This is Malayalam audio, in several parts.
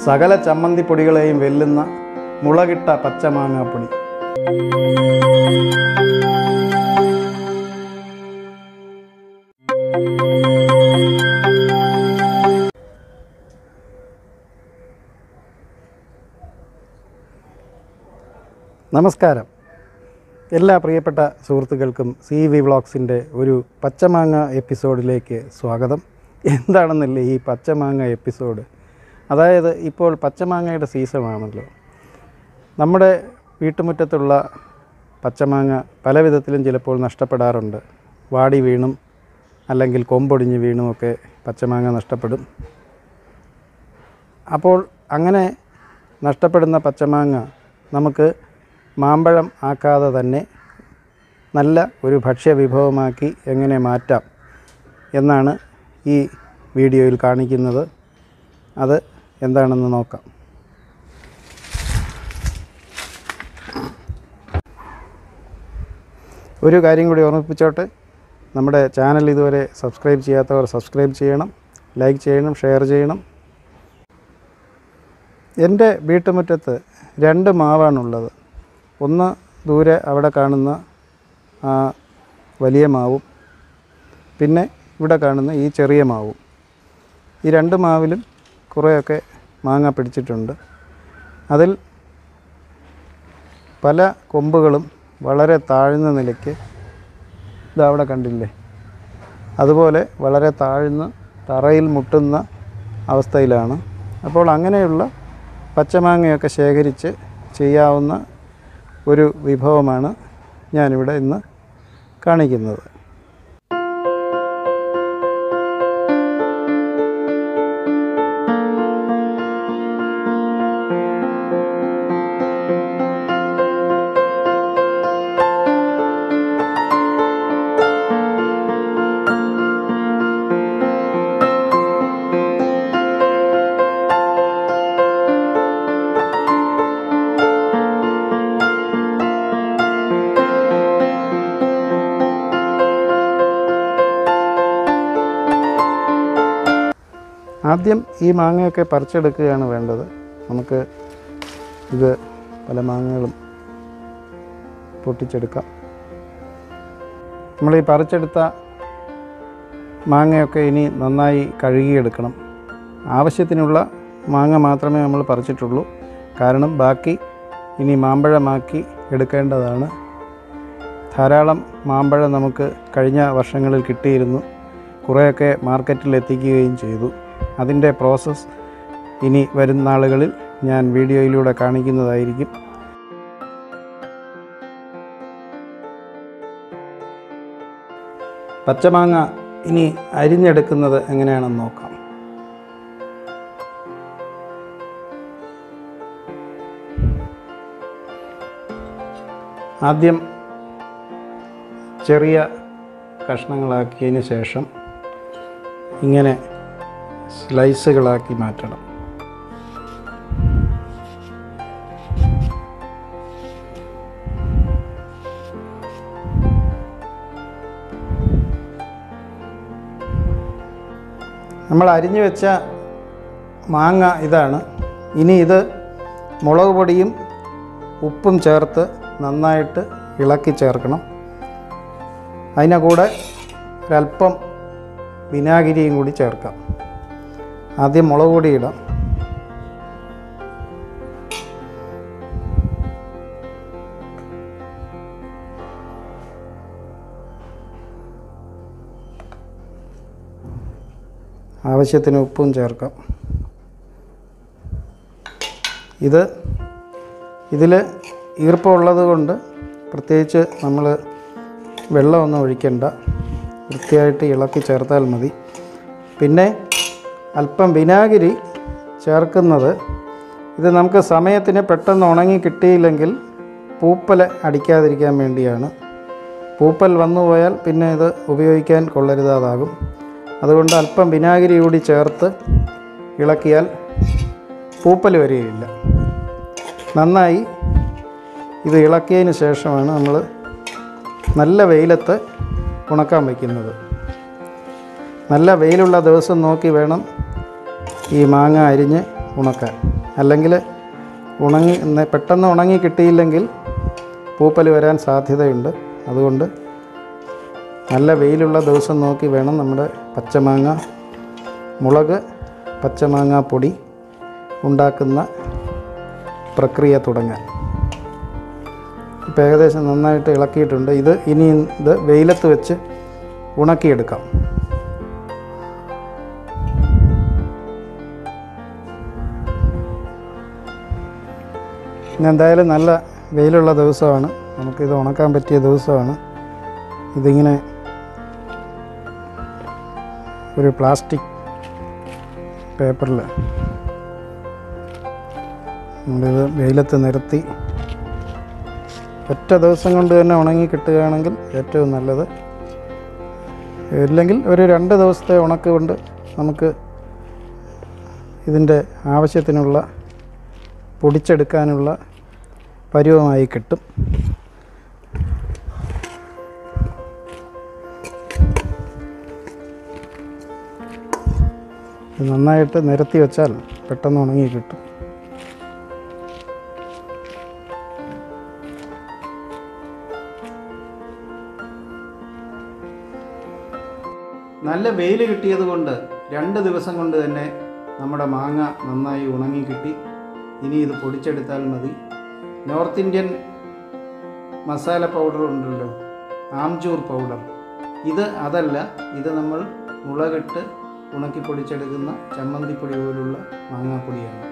സകല ചമ്മന്തിപ്പൊടികളെയും വെല്ലുന്ന മുളകിട്ട പച്ചമാങ്ങാപ്പൊടി നമസ്കാരം എല്ലാ പ്രിയപ്പെട്ട സുഹൃത്തുക്കൾക്കും സി വി വ്ളോഗ്സിൻ്റെ ഒരു പച്ചമാങ്ങ എപ്പിസോഡിലേക്ക് സ്വാഗതം എന്താണെന്നല്ലേ ഈ പച്ചമാങ്ങ എപ്പിസോഡ് അതായത് ഇപ്പോൾ പച്ചമാങ്ങയുടെ സീസണാണല്ലോ നമ്മുടെ വീട്ടുമുറ്റത്തുള്ള പച്ചമാങ്ങ പല വിധത്തിലും ചിലപ്പോൾ നഷ്ടപ്പെടാറുണ്ട് വാടി വീണും അല്ലെങ്കിൽ കൊമ്പൊടിഞ്ഞ് വീണുമൊക്കെ പച്ചമാങ്ങ നഷ്ടപ്പെടും അപ്പോൾ അങ്ങനെ നഷ്ടപ്പെടുന്ന പച്ചമാങ്ങ നമുക്ക് മാമ്പഴം ആക്കാതെ തന്നെ നല്ല ഒരു ഭക്ഷ്യവിഭവമാക്കി എങ്ങനെ മാറ്റാം എന്നാണ് ഈ വീഡിയോയിൽ കാണിക്കുന്നത് അത് എന്താണെന്ന് നോക്കാം ഒരു കാര്യം കൂടി ഓർമ്മിപ്പിച്ചോട്ടെ നമ്മുടെ ചാനൽ ഇതുവരെ സബ്സ്ക്രൈബ് ചെയ്യാത്തവർ സബ്സ്ക്രൈബ് ചെയ്യണം ലൈക്ക് ചെയ്യണം ഷെയർ ചെയ്യണം എൻ്റെ വീട്ടുമുറ്റത്ത് രണ്ട് മാവാണുള്ളത് ഒന്ന് ദൂരെ അവിടെ കാണുന്ന ആ വലിയ മാവും പിന്നെ ഇവിടെ കാണുന്ന ഈ ചെറിയ മാവും ഈ രണ്ട് മാവിലും കുറേയൊക്കെ മാങ്ങ പിടിച്ചിട്ടുണ്ട് അതിൽ പല കൊമ്പുകളും വളരെ താഴ്ന്ന നിലയ്ക്ക് ഇതാ അവിടെ കണ്ടില്ലേ അതുപോലെ വളരെ താഴ്ന്ന് തറയിൽ മുട്ടുന്ന അവസ്ഥയിലാണ് അപ്പോൾ അങ്ങനെയുള്ള പച്ചമാങ്ങയൊക്കെ ശേഖരിച്ച് ചെയ്യാവുന്ന ഒരു വിഭവമാണ് ഞാനിവിടെ ഇന്ന് കാണിക്കുന്നത് ആദ്യം ഈ മാങ്ങയൊക്കെ പറിച്ചെടുക്കുകയാണ് വേണ്ടത് നമുക്ക് ഇത് പല മാങ്ങകളും പൊട്ടിച്ചെടുക്കാം നമ്മൾ ഈ പറിച്ചെടുത്ത മാങ്ങയൊക്കെ ഇനി നന്നായി കഴുകിയെടുക്കണം ആവശ്യത്തിനുള്ള മാങ്ങ മാത്രമേ നമ്മൾ പറിച്ചിട്ടുള്ളൂ കാരണം ബാക്കി ഇനി മാമ്പഴമാക്കി എടുക്കേണ്ടതാണ് ധാരാളം മാമ്പഴം നമുക്ക് കഴിഞ്ഞ വർഷങ്ങളിൽ കിട്ടിയിരുന്നു കുറേയൊക്കെ മാർക്കറ്റിൽ എത്തിക്കുകയും ചെയ്തു അതിൻ്റെ പ്രോസസ്സ് ഇനി വരുന്ന നാളുകളിൽ ഞാൻ വീഡിയോയിലൂടെ കാണിക്കുന്നതായിരിക്കും പച്ചമാങ്ങ ഇനി അരിഞ്ഞെടുക്കുന്നത് എങ്ങനെയാണെന്ന് നോക്കാം ആദ്യം ചെറിയ കഷ്ണങ്ങളാക്കിയതിന് ശേഷം ഇങ്ങനെ സ്ലൈസുകളാക്കി മാറ്റണം നമ്മൾ അരിഞ്ഞു വെച്ച മാങ്ങ ഇതാണ് ഇനി ഇത് മുളക് പൊടിയും ഉപ്പും ചേർത്ത് നന്നായിട്ട് ഇളക്കി ചേർക്കണം അതിൻ്റെ കൂടെ ഒരല്പം വിനാഗിരിയും കൂടി ചേർക്കാം ആദ്യം മുളക് പൊടി ഇടാം ആവശ്യത്തിന് ഉപ്പും ചേർക്കാം ഇത് ഇതിൽ ഈർപ്പമുള്ളത് കൊണ്ട് പ്രത്യേകിച്ച് നമ്മൾ വെള്ളമൊന്നും ഒഴിക്കണ്ട വൃത്തിയായിട്ട് ഇളക്കി ചേർത്താൽ മതി പിന്നെ അല്പം വിനാഗിരി ചേർക്കുന്നത് ഇത് നമുക്ക് സമയത്തിന് പെട്ടെന്ന് ഉണങ്ങി കിട്ടിയില്ലെങ്കിൽ പൂപ്പൽ അടിക്കാതിരിക്കാൻ വേണ്ടിയാണ് പൂപ്പൽ വന്നു പോയാൽ പിന്നെ ഇത് ഉപയോഗിക്കാൻ കൊള്ളരുതാതാകും അതുകൊണ്ട് അല്പം വിനാഗിരി കൂടി ചേർത്ത് ഇളക്കിയാൽ പൂപ്പൽ വരികയില്ല നന്നായി ഇത് ഇളക്കിയതിന് ശേഷമാണ് നമ്മൾ നല്ല വെയിലത്ത് ഉണക്കാൻ വയ്ക്കുന്നത് നല്ല വെയിലുള്ള ദിവസം നോക്കി വേണം ഈ മാങ്ങ അരിഞ്ഞ് ഉണക്കാൻ അല്ലെങ്കിൽ ഉണങ്ങി ന- പെട്ടെന്ന് ഉണങ്ങി കിട്ടിയില്ലെങ്കിൽ പൂപ്പൽ വരാൻ സാധ്യതയുണ്ട് അതുകൊണ്ട് നല്ല വെയിലുള്ള ദിവസം നോക്കി വേണം നമ്മുടെ പച്ചമാങ്ങ മുളക് പച്ചമാങ്ങ പൊടി ഉണ്ടാക്കുന്ന പ്രക്രിയ തുടങ്ങാൻ ഇപ്പം ഏകദേശം നന്നായിട്ട് ഇളക്കിയിട്ടുണ്ട് ഇത് ഇനി ഇത് വെയിലത്ത് വെച്ച് ഉണക്കിയെടുക്കാം ഇന്ന് എന്തായാലും നല്ല വെയിലുള്ള ദിവസമാണ് നമുക്കിത് ഉണക്കാൻ പറ്റിയ ദിവസമാണ് ഇതിങ്ങനെ ഒരു പ്ലാസ്റ്റിക് പേപ്പറിൽ നമ്മളിത് വെയിലത്ത് നിരത്തി ഒറ്റ ദിവസം കൊണ്ട് തന്നെ ഉണങ്ങി കിട്ടുകയാണെങ്കിൽ ഏറ്റവും നല്ലത് ഇല്ലെങ്കിൽ ഒരു രണ്ട് ദിവസത്തെ ഉണക്ക് കൊണ്ട് നമുക്ക് ഇതിൻ്റെ ആവശ്യത്തിനുള്ള പൊടിച്ചെടുക്കാനുള്ള പരുവമായി കിട്ടും ഇത് നന്നായിട്ട് നിരത്തി വെച്ചാൽ പെട്ടെന്ന് ഉണങ്ങി കിട്ടും നല്ല വെയിൽ കിട്ടിയത് കൊണ്ട് രണ്ട് ദിവസം കൊണ്ട് തന്നെ നമ്മുടെ മാങ്ങ നന്നായി ഉണങ്ങി കിട്ടി ഇനി ഇത് പൊടിച്ചെടുത്താൽ മതി നോർത്ത് ഇന്ത്യൻ മസാല പൗഡർ ഉണ്ടല്ലോ ആംചൂർ പൗഡർ ഇത് അതല്ല ഇത് നമ്മൾ മുളകിട്ട് ഉണക്കി പൊടിച്ചെടുക്കുന്ന ചമ്മന്തിപ്പൊടി പോലുള്ള മാങ്ങാപ്പൊടിയാണ്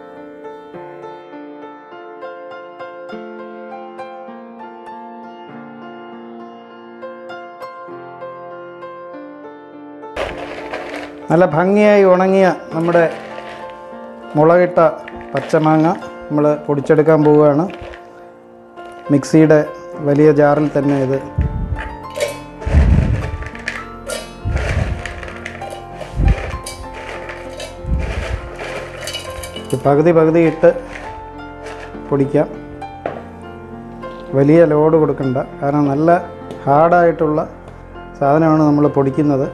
നല്ല ഭംഗിയായി ഉണങ്ങിയ നമ്മുടെ മുളകിട്ട പച്ചമാങ്ങ നമ്മൾ പൊടിച്ചെടുക്കാൻ പോവുകയാണ് മിക്സിയുടെ വലിയ ജാറിൽ തന്നെ ഇത് ഇത് പകുതി പകുതി ഇട്ട് പൊടിക്കാം വലിയ ലോഡ് കൊടുക്കണ്ട കാരണം നല്ല ഹാർഡായിട്ടുള്ള സാധനമാണ് നമ്മൾ പൊടിക്കുന്നത്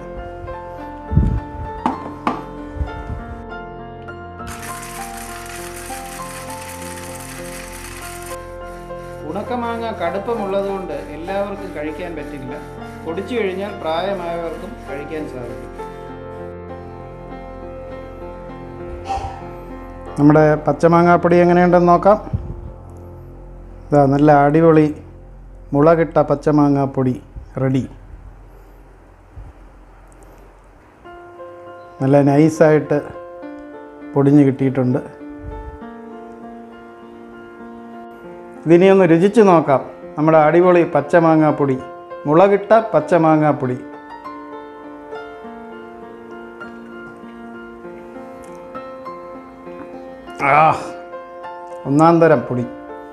ഉണക്കമാങ്ങ കടുപ്പമുള്ളതുകൊണ്ട് എല്ലാവർക്കും കഴിക്കാൻ പറ്റില്ല പൊടിച്ചു കഴിഞ്ഞാൽ പ്രായമായവർക്കും കഴിക്കാൻ സാധിക്കും നമ്മുടെ പച്ചമാങ്ങാപ്പൊടി എങ്ങനെയുണ്ടെന്ന് നോക്കാം ഇതാ നല്ല അടിപൊളി മുളകിട്ട പച്ചമാങ്ങാപ്പൊടി റെഡി നല്ല നൈസായിട്ട് പൊടിഞ്ഞ് കിട്ടിയിട്ടുണ്ട് ഇതിനി ഒന്ന് രുചിച്ച് നോക്കാം നമ്മുടെ അടിപൊളി പച്ചമാങ്ങാപ്പൊടി മുളകിട്ട പച്ചമാങ്ങാപ്പൊടി ആ ഒന്നാം തരം പൊടി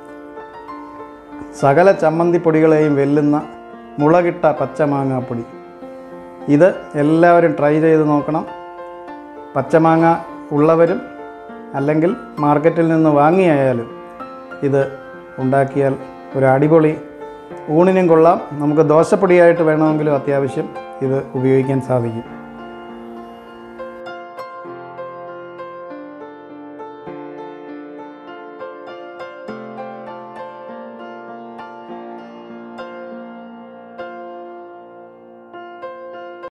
സകല ചമ്മന്തി പൊടികളെയും വെല്ലുന്ന മുളകിട്ട പച്ചമാങ്ങാപ്പൊടി ഇത് എല്ലാവരും ട്രൈ ചെയ്ത് നോക്കണം പച്ചമാങ്ങ ഉള്ളവരും അല്ലെങ്കിൽ മാർക്കറ്റിൽ നിന്ന് വാങ്ങിയായാലും ഇത് ഉണ്ടാക്കിയാൽ ഒരു അടിപൊളി ഊണിനും കൊള്ളാം നമുക്ക് ദോശപ്പൊടിയായിട്ട് വേണമെങ്കിലും അത്യാവശ്യം ഇത് ഉപയോഗിക്കാൻ സാധിക്കും